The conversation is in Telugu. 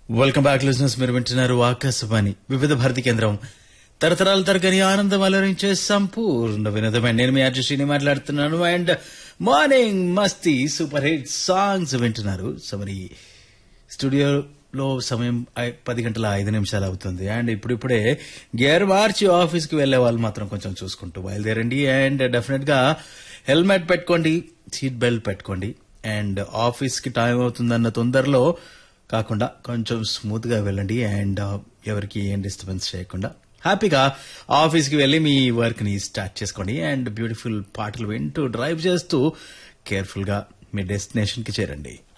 వెల్కమ్ బ్యాక్ లిజినెస్ మీరు వింటున్నారు ఆకాశవాణి వివిధ భారతి కేంద్రం తరతరాల తరగని ఆనందం అలరించే సంపూర్ణ వినోదమైన నేను మీ అర్జుషిని మాట్లాడుతున్నాను and morning Masti super hit songs వింటున్నారు సో మరి స్టూడియోలో సమయం ఐ- పది గంటల ఐదు నిమిషాలు అవుతుంది అండ్ ఇప్పుడిప్పుడే గేర్ మార్చి ఆఫీస్కి వెళ్లే వాళ్ళు మాత్రం కొంచెం చూసుకుంటూ బయలుదేరండి అండ్ డెఫినెట్ గా హెల్మెట్ పెట్టుకోండి సీట్ బెల్ట్ పెట్టుకోండి అండ్ ఆఫీస్ కి టైం అవుతుందన్న తొందరలో కాకుండా కొంచెం స్మూత్ గా వెళ్ళండి అండ్ ఎవరికి ఏం డిస్టర్బెన్స్ చేయకుండా హ్యాపీగా ఆఫీస్ కి వెళ్ళి మీ వర్క్ ని స్టార్ట్ చేసుకోండి అండ్ బ్యూటిఫుల్ పాటలు వింటూ డ్రైవ్ చేస్తూ కేర్ఫుల్ గా మీ డెస్టినేషన్ కి చేరండి